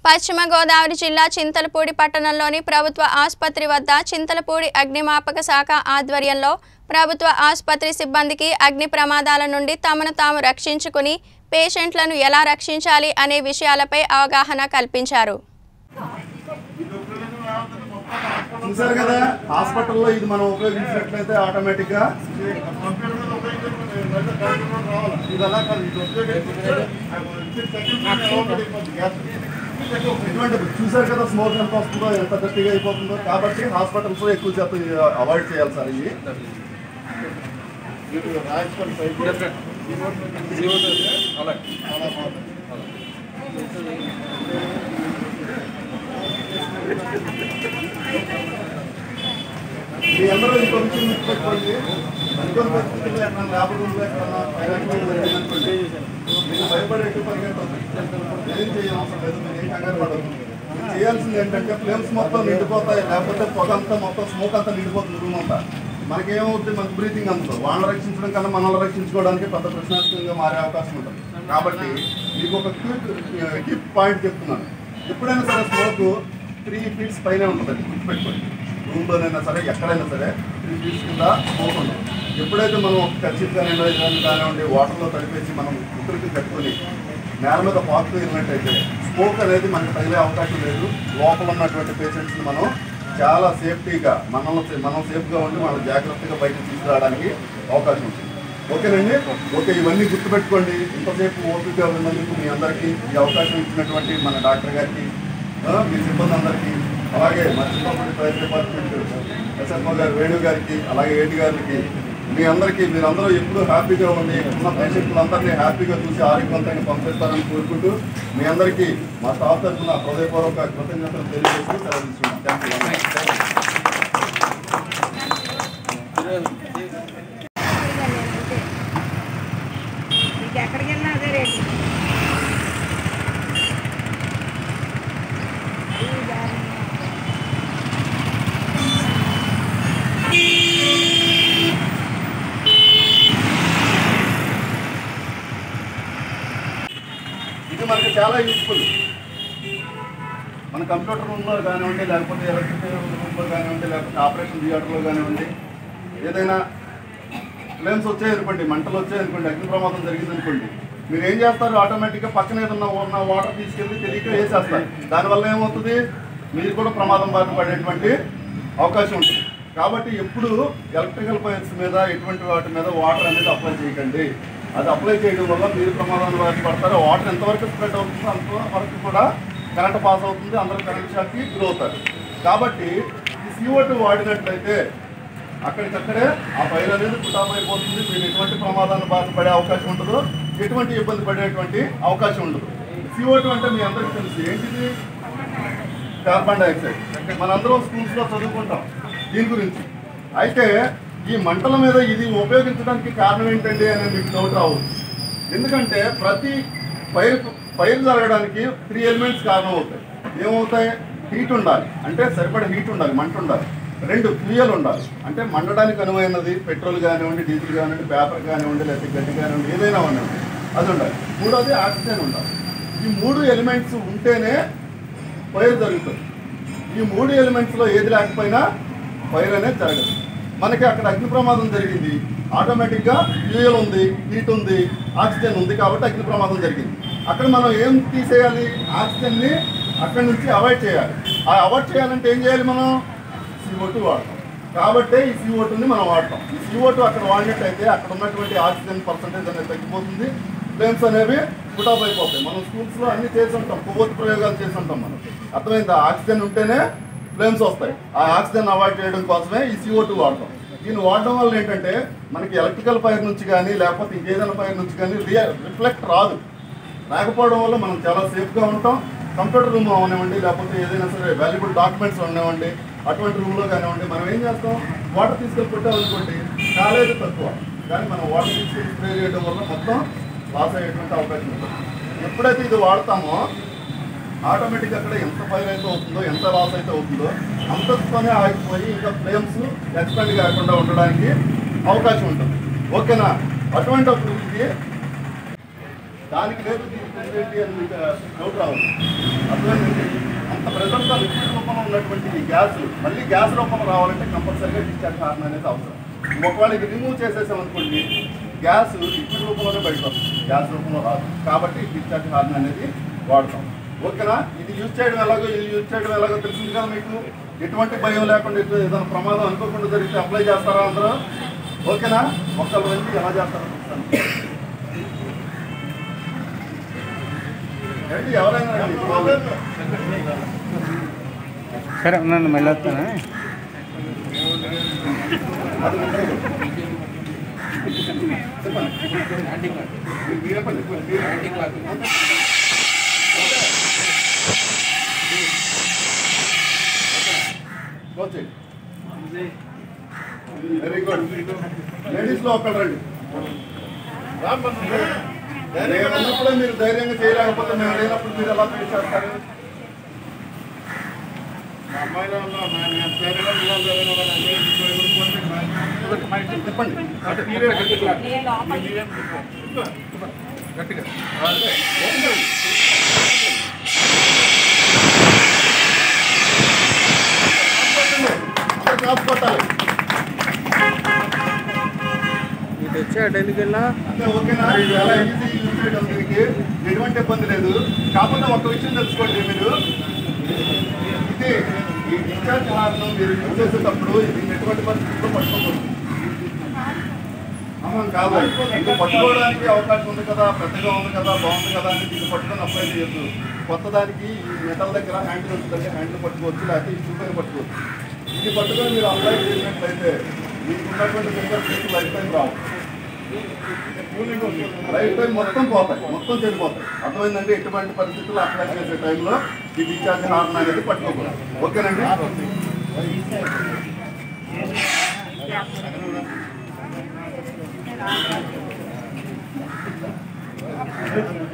పశ్చిమ గోదావరి జిల్లా చింతలపూడి పట్టణంలోని ప్రభుత్వ ఆసుపత్రి వద్ద చింతలపూడి అగ్నిమాపక శాఖ ఆధ్వర్యంలో ప్రభుత్వ ఆసుపత్రి సిబ్బందికి అగ్ని ప్రమాదాల నుండి తమను తాము రక్షించుకుని పేషెంట్లను ఎలా రక్షించాలి అనే విషయాలపై అవగాహన కల్పించారు చూసారు కదా హాస్పిటల్లో ఇది మనం ఉపయోగించినట్లయితే ఆటోమేటిక్ గా ఇది అలా కాదు, ఇది ఉపయోగించితే ఇటువంటి చూసారు కదా స్మోక్ ఎంత వస్తుందో ఎంత గట్టిగా అయిపోతుందో కాబట్టి హాస్పిటల్స్ లో ఎక్కువ శాతం అవాయిడ్ చేయాలి సార్ ఇవి మీ అందరూ ఇంకో విషయం గుర్తుపెట్టుకోండి అనుకోని పరిస్థితుల్లో ఎక్కడ లేబర్ రూమ్లో ఎక్కడన్నా ఫైనాన్షియల్ జరిగిందనుకోండి మీకు భయపడేట్టు పరిగెత్తాలి ఏం చేయం అవసరం లేదు మీరు ఏం కంగారు పడదు మీరు చేయాల్సింది ఏంటంటే ఫ్లేమ్స్ మొత్తం నిండిపోతాయి లేకపోతే పొగ అంతా మొత్తం స్మోక్ అంతా నిండిపోతుంది రూమ్ అంతా మనకేమవుతుంది మనకి బ్రీతింగ్ అందులో వాళ్ళని రక్షించడం కన్నా మనల్ని రక్షించుకోవడానికి పెద్ద ప్రశ్నార్థకంగా మారే అవకాశం ఉంటుంది కాబట్టి మీకు ఒక క్విక్ టిప్ పాయింట్ చెప్తున్నాను ఎప్పుడైనా సరే స్మోక్ త్రీ ఫీట్స్ పైన ఉంటుంది గుర్తుపెట్టుకోండి రూమ్లోనైనా సరే ఎక్కడైనా సరే త్రీ ఫీట్స్ కింద స్మోక్ ఉంటుంది ఎప్పుడైతే మనం ఒక కచ్చిప్ కానివ్వండి ఏదైనా కానివ్వండి వాటర్లో తడిపేసి మనం కుక్కరికి కట్టుకొని నేల మీద పాకుతూ వెళ్ళినట్టయితే స్మోక్ అనేది మనకి తగిలే అవకాశం లేదు లోపల ఉన్నటువంటి పేషెంట్స్ని మనం చాలా సేఫ్టీగా మనల్ని మనం సేఫ్గా ఉండి మనం జాగ్రత్తగా బయటకు తీసుకురావడానికి అవకాశం ఉంటుంది ఓకేనండి ఓకే ఇవన్నీ గుర్తుపెట్టుకోండి ఇంతసేపు ఓపిక ఉన్నందుకు మీ అందరికీ ఈ అవకాశం ఇచ్చినటువంటి మన డాక్టర్ గారికి ఆ, మీ సిబ్బంది అందరికీ అలాగే మా చిన్నప్పటి ఫైర్ డిపార్ట్మెంట్ ఎస్ఎఫ్ఓ గారు వేణు గారికి అలాగే ఏటి గారికి మీ అందరికీ మీరందరూ ఎప్పుడూ హ్యాపీగా ఉండి ఉన్న పేషెంట్లందరినీ హ్యాపీగా చూసి ఆరోగ్యవంతంగా పంపిస్తారని కోరుకుంటూ మీ అందరికీ మా స్టాఫ్ తరఫున హృదయపూర్వక కృతజ్ఞతలు తెలియజేస్తూ సెలవు తీసుకున్నాం థ్యాంక్ యూ మీకు ఎక్కడికి వెళ్ళినా అదే రేటు ఇది మనకి చాలా యూస్ఫుల్ మన కంప్యూటర్ రూమ్లో కానివ్వండి లేకపోతే ఎలక్ట్రికల్ రూమ్లో కానివ్వండి లేకపోతే ఆపరేషన్ థియేటర్లో కానివ్వండి ఏదైనా ఫ్లేమ్స్ వచ్చాయనుకోండి మంటలు వచ్చాయనుకోండి అగ్ని ప్రమాదం జరిగిందనుకోండి మీరు ఏం చేస్తారు ఆటోమేటిక్గా పక్కన ఏదన్నా ఉన్న వాటర్ తీసుకెళ్ళి తెలియక వేసేస్తారు దానివల్ల ఏమవుతుంది మీరు కూడా ప్రమాదం బారిన పడేటువంటి అవకాశం ఉంటుంది కాబట్టి ఎప్పుడు ఎలక్ట్రికల్ పైర్స్ మీద ఎటువంటి వాటి మీద వాటర్ అనేది అప్లై చేయకండి అది అప్లై చేయడం వల్ల మీరు ప్రమాదాలు బారిన పడతారు వాటర్ ఎంతవరకు స్ప్రెడ్ అవుతుందో అంతవరకు కూడా కరెంట్ పాస్ అవుతుంది అందరూ కరెంట్ షాక్కి గురవుతారు కాబట్టి ఈ CO2 టూ వాడినట్లయితే అక్కడికక్కడే ఆ ఫైర్ అనేది పుటాప్ అయిపోతుంది మీరు ఎటువంటి ప్రమాదాన్ని బాధపడే అవకాశం ఉండదు ఎటువంటి ఇబ్బంది పడేటువంటి అవకాశం ఉండదు CO2 అంటే మీ అందరికీ తెలుసు ఏంటిది కార్బన్ డైఆక్సైడ్ మనందరం స్కూల్స్లో చదువుకుంటాం దీని గురించి అయితే ఈ మంటల మీద ఇది ఉపయోగించడానికి కారణం ఏంటండి అని మీకు డౌట్ రావచ్చు ఎందుకంటే ప్రతి ఫైర్ ఫైర్ జరగడానికి త్రీ ఎలిమెంట్స్ కారణం అవుతాయి ఏమవుతాయి హీట్ ఉండాలి అంటే సరిపడే హీట్ ఉండాలి మంట ఉండాలి రెండు ఫ్యూయల్ ఉండాలి అంటే మండడానికి అనువైనది పెట్రోల్ కానివ్వండి డీజిల్ కానివ్వండి పేపర్ కానివ్వండి లేకపోతే గడ్డి కానివ్వండి ఏదైనా ఉండండి అది ఉండాలి మూడోది ఆక్సిజన్ ఉండాలి ఈ మూడు ఎలిమెంట్స్ ఉంటేనే ఫైర్ జరుగుతుంది ఈ మూడు ఎలిమెంట్స్లో ఏది లేకపోయినా ఫైర్ అనేది జరగదు మనకి అక్కడ అగ్ని ప్రమాదం జరిగింది ఆటోమేటిక్గా ఫ్యూయల్ ఉంది హీట్ ఉంది ఆక్సిజన్ ఉంది కాబట్టి అగ్ని ప్రమాదం జరిగింది అక్కడ మనం ఏం తీసేయాలి ఆక్సిజన్ని అక్కడి నుంచి అవాయిడ్ చేయాలి ఆ అవాయిడ్ చేయాలంటే ఏం చేయాలి మనం CO2 టూ వాడతాం కాబట్టి ఈ CO2 టూని మనం వాడతాం ఈ CO2 టూ అక్కడ వాడినట్టయితే అక్కడ ఉన్నటువంటి ఆక్సిజన్ పర్సంటేజ్ అనేది తగ్గిపోతుంది ఫ్లేమ్స్ అనేవి పుటాప్ అయిపోతాయి మనం స్కూల్స్లో అన్ని చేసి ఉంటాం కొవ్వొత్తి ప్రయోగాలు చేసి ఉంటాం మనం అర్థమైందా ఆక్సిజన్ ఉంటేనే ఫ్లేమ్స్ వస్తాయి ఆ ఆక్సిజన్ అవాయిడ్ చేయడం కోసమే ఈ CO2 టూ వాడతాం దీన్ని వాడడం వల్ల ఏంటంటే మనకి ఎలక్ట్రికల్ ఫైర్ నుంచి కానీ లేకపోతే ఇంకేదైనా ఫైర్ నుంచి కానీ రియా రిఫ్లెక్ట్ రాదు రాకపోవడం వల్ల మనం చాలా సేఫ్గా ఉంటాం కంప్యూటర్ రూమ్ అవనివ్వండి లేకపోతే ఏదైనా సరే వాల్యుబుల్ డాక్యుమెంట్స్ ఉండనివ్వండి అటువంటి రూమ్లో కానివ్వండి మనం ఏం చేస్తాం వాటర్ తీసుకెళ్ళి పెట్టామనుకోండి కాలేదు తక్కువ కానీ మనం వాటర్ తీసుకెళ్ళి స్ప్రే చేయడం వల్ల మొత్తం లాస్ అయ్యేటువంటి అవకాశం ఉంటుంది ఎప్పుడైతే ఇది వాడతామో ఆటోమేటిక్ అక్కడ ఎంత ఫైర్ అయితే అవుతుందో ఎంత లాస్ అయితే అవుతుందో అంతతోనే ఆగిపోయి ఇంకా ఫ్లేమ్స్ ఎక్స్పెండ్ కాకుండా ఉండడానికి అవకాశం ఉంటుంది ఓకేనా అటువంటి అప్పుడు ఇది దానికి లేదు దీనికి లేదు ఏంటి అని మీకు డౌట్ రావచ్చు అర్థమైందండి ఉన్నటువంటి ఈ గ్యాస్ మళ్ళీ గ్యాస్ రూపంలో రావాలంటే కంపల్సరీగా డిశ్చార్జ్ హార్న్ అనేది అవసరం ఒకవేళ ఇది రిమూవ్ చేసేసాం అనుకోండి గ్యాస్ లిక్విడ్ రూపంలోనే బయట వస్తుంది గ్యాస్ రూపంలో రాదు కాబట్టి డిశ్చార్జ్ హార్న్ అనేది వాడతాం ఓకేనా ఇది యూజ్ చేయడం ఎలాగో ఇది యూజ్ చేయడం ఎలాగో తెలిసింది కదా మీకు ఎటువంటి భయం లేకుండా ఎటు- ఏదైనా ప్రమాదం అనుకోకుండా జరిగితే అప్లై చేస్తారా అందరూ ఓకేనా ఒక్కళ్ళు వెళ్ళి ఎలా చేస్తారో చూస్తాను రండి ఎవరైనా రండి సరే నన్ను మళ్ళీ వస్తాను అది ఉంటాయి. చెప్పండి. మీరు- మీరు చెప్పండి. మీరు- వచ్చేయండి. వెరీ గుడ్ లేడీస్ లో ఒక్కడు రండి నేను ఉన్నప్పుడే మీరు ధైర్యంగా చేయలేకపోతే మేము లేనప్పుడు మీరు ఎలా ఫేస్ చేస్తారు చెప్పండి అదే, ఓకే. అందరూ క్లాస్ కొట్టాలి ఇది వచ్చి అటు ఎందుకు వెళ్ళా అంటే ఓకేనా ఇది చాలా ఈజీ యూజ్ చేయడం దీనికి ఎటువంటి ఇబ్బంది లేదు కాకపోతే ఒక విషయం తెలుసుకోండి మీరు ఇది ఈ డిశ్చార్జ్ హార్న్ మీరు యూజ్ చేసేటప్పుడు ఇది ఎటువంటి పరిస్థితుల్లో పట్టుకోకూడదు అమ్మ కాదు ఇది పట్టుకోవడానికి అవకాశం ఉంది కదా పెద్దగా ఉంది కదా బాగుంది కదా అని దీన్ని పట్టుకొని అప్లై చేయొద్దు కొత్త దానికి ఈ మెటల్ దగ్గర హ్యాండిల్ ఉంటుందంటే హ్యాండిల్ పట్టుకోవచ్చు లేకపోతే ఈ చూపైన పట్టుకోవచ్చు ఇది పట్టుకొని మీరు అప్లై చేసినట్లయితే మీకు ఉన్నటువంటి ఫింగర్ ప్రింట్ లైఫ్ టైం రావు లైఫ్ టైం మొత్తం పోతాయి మొత్తం చెడిపోతాయి అర్థమైందంటే ఎటువంటి పరిస్థితుల్లో అప్లై చేసే టైంలో ఈ డిశ్చార్జ్ హార్న్ అనేది పట్టుకోకూడదు ఓకేనండి Thank